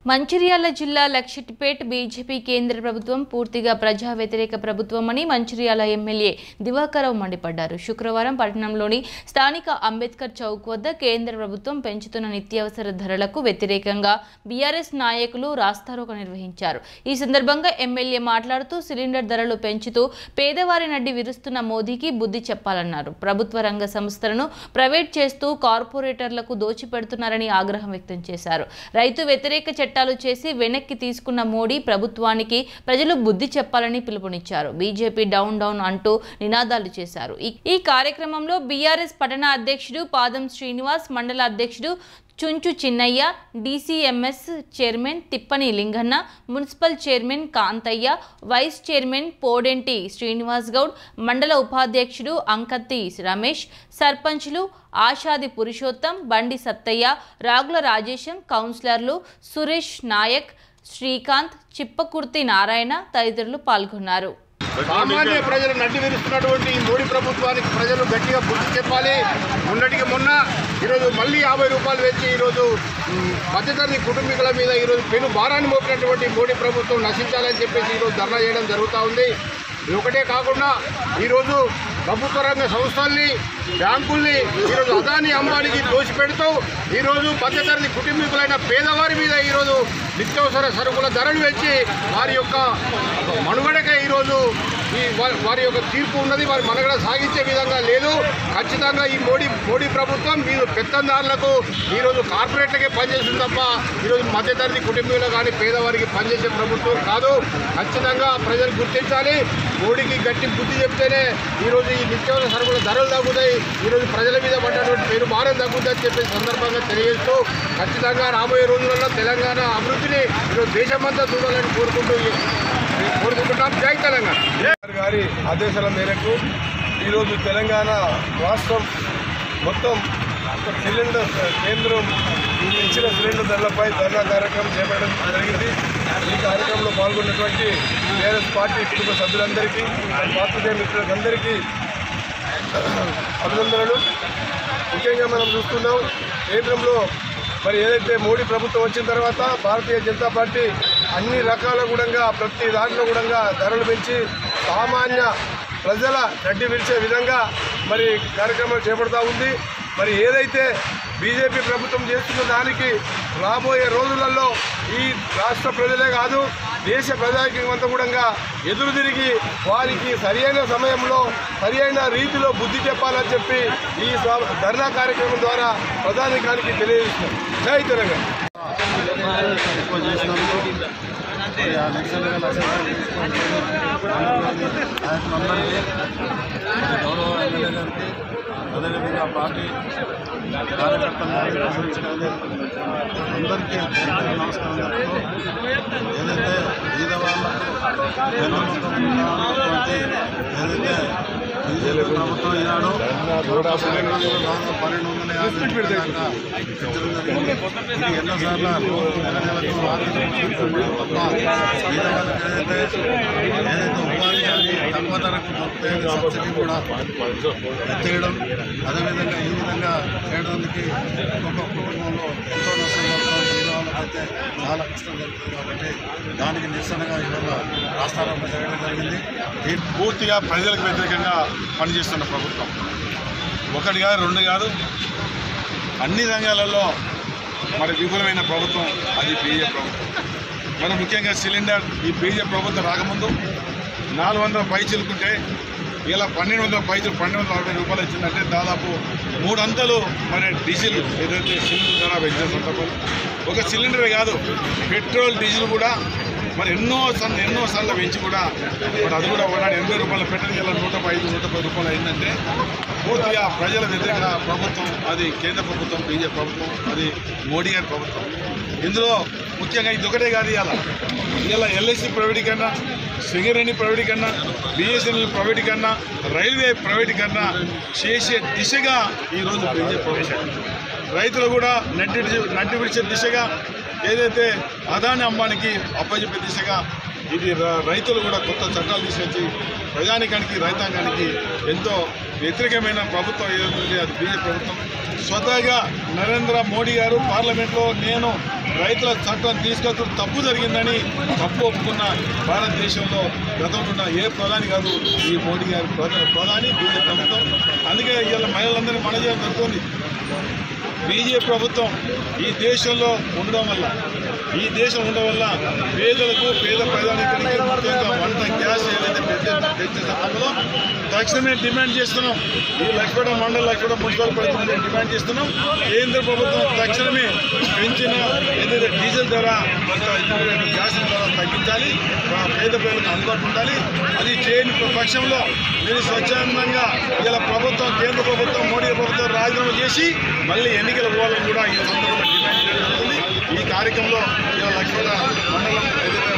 మంచిర్యాల జిల్లా లక్షటిపేట్ బీజేపీ కేంద్ర ప్రభుత్వం పూర్తిగా ప్రజా వ్యతిరేక ప్రభుత్వమని మంచిర్యాల ఎమ్మెల్యే దివాకరరావు మండిపడ్డారు శుక్రవారం పట్టణంలోని స్థానిక అంబేద్కర్ చౌక్ వద్ద కేంద్ర ప్రభుత్వం పెంచుతున్న నిత్యావసర ధరలకు వ్యతిరేకంగా బీఆర్ఎస్ నాయకులు రాస్తారోక నిర్వహించారు ఈ సందర్భంగా ఎమ్మెల్యే మాట్లాడుతూ సిలిండర్ ధరలు పెంచుతూ పేదవారి నడ్డి విరుస్తున్న మోదీకి బుద్ధి చెప్పాలన్నారు ప్రభుత్వ రంగ సంస్థలను ప్రైవేట్ చేస్తూ కార్పొరేటర్లకు దోచిపెడుతున్నారని ఆగ్రహం వ్యక్తం చేశారు రైతు వ్యతిరేక చట్టాలు చేసి వెనక్కి తీసుకున్న మోడీ ప్రభుత్వానికి ప్రజలు బుద్ధి చెప్పాలని పిలుపునిచ్చారు బీజేపీ డౌన్ డౌన్ అంటూ నినాదాలు చేశారు ఈ- ఈ కార్యక్రమంలో బీఆర్ఎస్ పట్టణ అధ్యక్షుడు పాదం శ్రీనివాస్ మండల అధ్యక్షుడు Chunchu Chinnaiah DCMS chairman Thippani Linganna municipal chairman Kanthaiah vice chairman Podenti Srinivas Goud మండల ఉపాధ్యక్షుడు అంకత్తి రమేష్ సర్పంచ్లు ఆషాది పురుషోత్తం బండి సత్తయ్య రాగుల రాజేశం కౌన్సిలర్లు సురేష్ నాయక్ శ్రీకాంత్ చిప్పకుర్తి నారాయణ తదితరులు పాల్గొన్నారు సామాన్య ప్రజలు నడ్డి విరుస్తున్నటువంటి ఈ మోడీ ప్రభుత్వానికి ప్రజలు గట్టిగా బుద్ధి చెప్పాలి మొన్నటికి మొన్న ఈరోజు మళ్ళీ యాభై రూపాయలు పెంచి ఈరోజు మ్, మధ్యతరగతి కుటుంబీకుల మీద ఈరోజు పెను భారాన్ని మోపినటువంటి మోడీ ప్రభుత్వం నశించాలని చెప్పేసి ఈరోజు ధర్నా చేయడం జరుగుతూ ఉంది ఇది ఒకటే కాకుండా ఈరోజు ప్రభుత్వ రంగ సంస్థల్ని బ్యాంకుల్ని ఈరోజు అదాని అంబానికి దోషిపెడుతూ ఈరోజు మధ్యతరగతి కుటుంబీకులైన పేదవారి మీద ఈరోజు నిత్యావసర సరుకుల ధరలు పెంచి వారి యొక్క మనుగడకే ఈరోజు ఈ వా- వారి యొక్క తీర్పు ఉన్నది వారి మనుగడ సాగించే విధంగా లేదు ఖచ్చితంగా ఈ మోడీ మోడీ ప్రభుత్వం మీరు పెత్తందారులకు ఈరోజు కార్పొరేట్లకే పనిచేస్తుంది తప్ప ఈరోజు మధ్యతరగతి కుటుంబీకులు కానీ పేదవారికి పనిచేసే ప్రభుత్వం కాదు ఖచ్చితంగా ప్రజలు గుర్తించాలి మోడీకి గట్టి బుద్ధి చెప్తేనే ఈరోజు ఈ నిత్యావసర సరుకుల ధరలు తగ్గుతాయి ఈరోజు ప్రజల మీద పడ్డటువంటి పేరు భారం తగ్గుతుందని చెప్పే సందర్భంగా తెలియజేస్తూ ఖచ్చితంగా రాబోయే రోజులలో తెలంగాణ అభివృద్ధిని ఈరోజు దేశమంతా చూడాలని కోరుకుంటూ కోరుకుంటున్నాం జై తెలంగాణ కేసీఆర్ గారి ఆదేశాల మేరకు ఈరోజు తెలంగాణ రాష్ట్రం మొత్తం సిలిండర్ కేంద్రం ఇచ్చిన సిలిండర్ ధరలపై ధర్నా కార్యక్రమం చేపట్టడం జరిగింది ఈ కార్యక్రమంలో పాల్గొన్నటువంటి టీఆర్ఎస్ పార్టీ కుటుంబ సభ్యులందరికీ పాత్రికేయ మిత్రులందరికీ అభినందనలు ముఖ్యంగా మనం చూస్తున్నాం కేంద్రంలో మరి ఏదైతే మోడీ ప్రభుత్వం వచ్చిన తర్వాత భారతీయ జనతా పార్టీ అన్ని రకాల కూడా ప్రతి దాంట్లో కూడా ధరలు పెంచి సామాన్య ప్రజల గడ్డి విరిచే విధంగా మరి కార్యక్రమాలు చేపడతా ఉంది మరి ఏదైతే బీజేపీ ప్రభుత్వం చేస్తున్న దానికి రాబోయే రోజులలో ఈ రాష్ట్ర ప్రజలే కాదు దేశ ప్రజానికంతా కూడా ఎదురు తిరిగి వారికి సరియైన సమయంలో సరియైన రీతిలో బుద్ధి చెప్పాలని చెప్పి ఈ స్వ- ధర్నా కార్యక్రమం ద్వారా ప్రధానికానికి తెలియజేస్తున్నాం జై తెలంగాణ ఎక్కువ చేసినందుకు మరి ఆ నిరసనగా నాయకులందరికీ మరి గౌరవ ఎమ్మెల్యే గారికి అదేవిధంగా పార్టీ కార్యకర్తలను గమనించడానికి అందరికీ అందరికీ నమస్కారం చెప్తూ ఏదైతే బీద వాళ్ళకు వెన్నుముక ఏదైతే బీజేపీ ప్రభుత్వం ఈనాడు దాదాపు పన్నెండు వందల యాభై రూపాయల దాకా పెంచడం జరిగింది ఇది ఎన్నోసార్లు నెల నెలకు ఆర్థిక తప్ప బీద వాళ్ళకి ఏదైతే ఏదైతే ఉపాధి హామీ తక్కువ ధరకు దొరికితే సబ్సిడీ కూడా ఎత్తేయడం అదేవిధంగా ఈ విధంగా చేయడానికి ఒక్కొక్క కుటుంబంలో ఎంతో నష్టం జరుగుతుంది బీద వాళ్ళకైతే చాలా కష్టం జరుగుతుంది కాబట్టి దానికి నిరసనగా ఇవాళ రాష్ట్రాల్లో జరగడం జరిగింది ఈ పూర్తిగా ప్రజలకు వ్యతిరేకంగా పనిచేస్తున్న ప్రభుత్వం ఒకటి కాదు రెండు కాదు అన్ని రంగాలలో మరి విఫలమైన ప్రభుత్వం అది బీజేపీ ప్రభుత్వం మరి ముఖ్యంగా సిలిండర్ ఈ బీజేపీ ప్రభుత్వం రాకముందు నాలుగు వందల పై చిలుకుంటే ఇలా పన్నెండు వందల పైచులు పన్నెండు వందల అరవై రూపాయలు వచ్చిందంటే దాదాపు మూడు అంతలు మరి డీజిల్ ఏదైతే సిలిండర్ ధర పెంచిన సందర్భంలో ఒక సిలిండరే కాదు పెట్రోల్ డీజిల్ కూడా మరి ఎన్నో సన్ ఎన్నో సార్లు పెంచి కూడా మరి అది కూడా ఒకనాడు ఎనభై రూపాయల పెట్రోల్ ఇలా నూట ఐదు నూట పది రూపాయలు అయిందంటే పూర్తిగా ప్రజల వ్యతిరేక ప్రభుత్వం అది కేంద్ర ప్రభుత్వం బీజేపీ ప్రభుత్వం అది మోడీ గారి ప్రభుత్వం ఇందులో ముఖ్యంగా ఇది ఒకటే కాదు ఇవాళ ఇలా ఎల్ఐసి ప్రైవేటీకరణ సింగరేణి ప్రైవేటీకరణ బిఎస్ఎన్ఎల్ ప్రైవేటీకరణ రైల్వే ప్రైవేటీకరణ చేసే దిశగా ఈరోజు బీజేపీ ప్రభుత్వం రైతులు కూడా నడ్డి నడ్డి విడిచే దిశగా ఏదైతే అదాని అంబానికి అప్పచెప్పే దిశగా ఇది ర- రైతులు కూడా కొత్త చట్టాలు తీసుకొచ్చి ప్రజానికానికి రైతాంగానికి ఎంతో వ్యతిరేకమైన ప్రభుత్వం ఏదైతే అది బీజేపీ ప్రభుత్వం స్వతహాగా నరేంద్ర మోడీ గారు పార్లమెంట్లో నేను రైతుల చట్టం తీసుకొచ్చిన తప్పు జరిగిందని తప్పు ఒప్పుకున్న భారతదేశంలో గతంలో ఉన్న ఏ ప్రధాని కాదు ఈ మోడీ గారి ప్రధా- ప్రధాని బీజేపీ ప్రభుత్వం అందుకే ఇవాళ మహిళలందరినీ మన చేయడం జరుగుతుంది బీజేపీ ప్రభుత్వం ఈ దేశంలో ఉండడం వల్ల ఈ దేశం ఉండడం వల్ల పేదలకు పేద ప్రధానికులకి ముఖ్యంగా వంట గ్యాస్ ఏదైతే పెంచే పెంచే సందర్భంలో తక్షణమే డిమాండ్ చేస్తున్నాం ఈ లక్ష్మణ మండల లక్ష్మణ మున్సిపల్ పరిధిలో డిమాండ్ చేస్తున్నాం కేంద్ర ప్రభుత్వం తక్షణమే పెంచిన ఏదైతే డీజిల్ ధర ఇంకా ఇతర గ్యాస్ ధర తగ్గించాలి ఆ పేద ప్రజలకు అందుబాటు ఉండాలి అది చేయని పక్షంలో మీరు స్వచ్ఛందంగా ఇలా ప్రభుత్వం కేంద్ర ప్రభుత్వం మోడీ ప్రభుత్వం రాజీనామా చేసి మళ్ళీ ఎన్నికలు పోవాలని కూడా ఈ సందర్భంగా డిమాండ్ చేయడం జరుగుతుంది ఈ కార్యక్రమంలో ఇలా లక్ష్మణ మండలం ఏదైతే